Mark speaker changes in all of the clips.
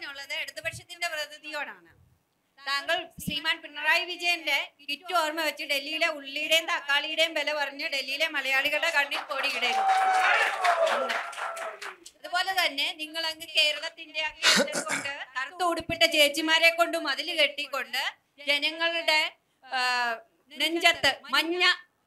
Speaker 1: ചോദിക്കാനുള്ളത് ഇടതുപക്ഷത്തിന്റെ പ്രതിനിധിയോടാണ് താങ്കൾ ശ്രീമാൻ പിണറായി വിജയന്റെ കിറ്റ് ഓർമ്മ വെച്ച് ഡൽഹിയിലെ ഉള്ളിയുടെയും തക്കാളിയുടെയും വില പറഞ്ഞ് ഡൽഹിയിലെ മലയാളികളുടെ കണ്ണിൽ പൊടിയിടരുത് ഒന്ന്. അതുപോലെ തന്നെ നിങ്ങൾ അങ്ങ് കേരളത്തിന്റെ ആ കേന്ദ്രം കൊണ്ട് കറുത്ത ഉടുപ്പിട്ട ചേച്ചിമാരെ കൊണ്ട് മതിൽ കെട്ടിക്കൊണ്ട് ജനങ്ങളുടെ ആ, നെഞ്ചത്ത് മഞ്ഞ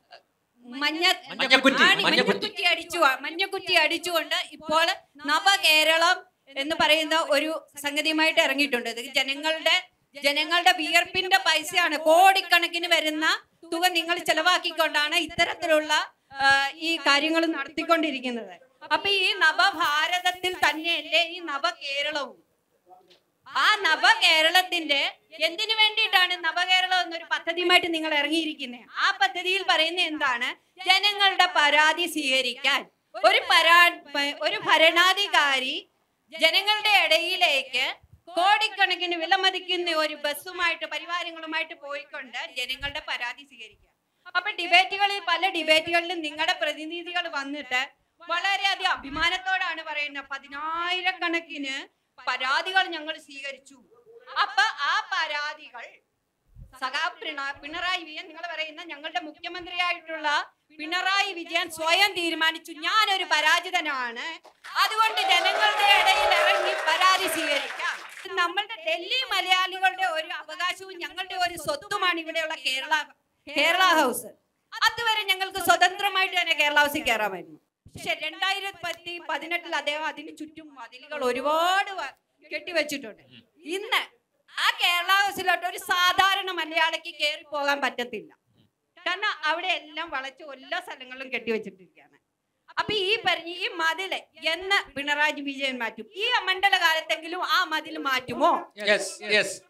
Speaker 1: മഞ്ഞ
Speaker 2: മഞ്ഞക്കുറ്റി,
Speaker 1: ആണി-
Speaker 2: മഞ്ഞക്കുറ്റി.
Speaker 1: മഞ്ഞക്കുറ്റി അടിച്ചു മഞ്ഞക്കുറ്റി അടിച്ചുകൊണ്ട് ഇപ്പോൾ നവകേരളം എന്ന് പറയുന്ന ഒരു സംഗതിയുമായിട്ട് ഇറങ്ങിയിട്ടുണ്ട് ഇത് ജനങ്ങളുടെ ജനങ്ങളുടെ വിയർപ്പിന്റെ പൈസയാണ് കോടിക്കണക്കിന് വരുന്ന തുക നിങ്ങൾ ചെലവാക്കിക്കൊണ്ടാണ് ഇത്തരത്തിലുള്ള ആ, ഈ കാര്യങ്ങൾ നടത്തിക്കൊണ്ടിരിക്കുന്നത് അപ്പൊ ഈ നവഭാരതത്തിൽ തന്നെയല്ലേ ഈ നവകേരളവും ആ നവകേരളത്തിന്റെ എന്തിനു വേണ്ടിയിട്ടാണ് നവകേരളം എന്നൊരു പദ്ധതിയുമായിട്ട് നിങ്ങൾ ഇറങ്ങിയിരിക്കുന്നത് ആ പദ്ധതിയിൽ പറയുന്നത് എന്താണ് ജനങ്ങളുടെ പരാതി സ്വീകരിക്കാൻ ഒരു പരാ ഒരു ഭരണാധികാരി ജനങ്ങളുടെ ഇടയിലേക്ക് കോടിക്കണക്കിന് വിലമതിക്കുന്ന ഒരു ബസ്സുമായിട്ട് പരിവാരങ്ങളുമായിട്ട് പോയിക്കൊണ്ട് ജനങ്ങളുടെ പരാതി സ്വീകരിക്കുക അപ്പൊ ഡിബേറ്റുകളിൽ പല ഡിബേറ്റുകളിലും നിങ്ങളുടെ പ്രതിനിധികൾ വന്നിട്ട് വളരെയധികം അഭിമാനത്തോടാണ് പറയുന്നത് പതിനായിരക്കണക്കിന് പരാതികൾ ഞങ്ങൾ സ്വീകരിച്ചു അപ്പൊ ആ പരാതികൾ സഖാ പിണ- പിണറായി വിജയൻ നിങ്ങൾ പറയുന്ന ഞങ്ങളുടെ മുഖ്യമന്ത്രിയായിട്ടുള്ള പിണറായി വിജയൻ സ്വയം തീരുമാനിച്ചു ഞാനൊരു പരാജിതനാണ് അതുകൊണ്ട് ജനങ്ങളുടെ ഇടയിൽ ഇറങ്ങി പരാതി സ്വീകരിക്കാം നമ്മളുടെ ഡൽഹി മലയാളികളുടെ ഒരു അവകാശവും ഞങ്ങളുടെ ഒരു സ്വത്തുമാണ് ഇവിടെയുള്ള കേരള കേരള ഹൗസ് അതുവരെ ഞങ്ങൾക്ക് സ്വതന്ത്രമായിട്ട് തന്നെ കേരള ഹൗസിൽ കയറാമായിരുന്നു പക്ഷെ രണ്ടായിരത്തി പതിനെട്ടിൽ അദ്ദേഹം അതിന് ചുറ്റും മതിലുകൾ ഒരുപാട് വ- കെട്ടിവെച്ചിട്ടുണ്ട് ഇന്ന് ആ കേരള ഹൗസിലോട്ട് ഒരു സാധാരണ മലയാളിക്ക് കയറി പോകാൻ പറ്റത്തില്ല കാരണം അവിടെ എല്ലാം വളച്ച് എല്ലാ സ്ഥലങ്ങളിലും കെട്ടിവെച്ചിട്ടിരിക്കുകയാണ് അപ്പൊ ഈ പറഞ്ഞ ഈ മതില് എന്ന് പിണറായി വിജയൻ മാറ്റും ഈ മണ്ഡല കാലത്തെങ്കിലും ആ മതിൽ മാറ്റുമോ
Speaker 2: യെസ് യെസ്